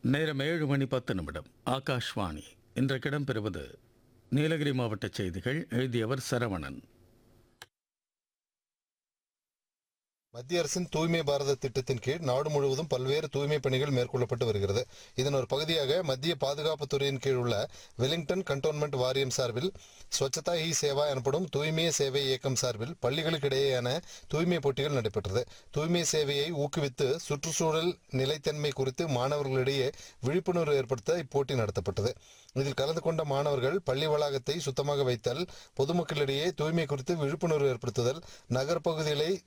நேரம் ஏழு மணி பத்து நிமிடம் ஆகாஷ்வாணி இன்றைக்கு இடம்பெறுவது நீலகிரி மாவட்ட செய்திகள் எழுதியவர் சரவணன் மத்திய அரசின் தூய்மை பாரத திட்டத்தின் கீழ் நாடு முழுவதும் பல்வேறு தூய்மை பணிகள் மேற்கொள்ளப்பட்டு வருகிறது இதன் ஒரு பகுதியாக மத்திய பாதுகாப்பு துறையின் கீழ் உள்ள வெலிங்டன் கண்டோன்மெண்ட் வாரியம் சார்பில் ஸ்வச்சதா ஹி சேவா எனப்படும் தூய்மை சேவை இயக்கம் சார்பில் பள்ளிகளுக்கிடையேயான தூய்மை போட்டிகள் நடைபெற்றது தூய்மை சேவையை ஊக்குவித்து சுற்றுச்சூழல் நிலைத்தன்மை குறித்து மாணவர்களிடையே விழிப்புணர்வு ஏற்படுத்த இப்போட்டி நடத்தப்பட்டது இதில் கலந்து கொண்ட மாணவர்கள் பள்ளி வளாகத்தை சுத்தமாக வைத்தல் பொதுமக்களிடையே தூய்மை குறித்து விழிப்புணர்வு ஏற்படுத்துதல் நகர்ப்பகுதிகளை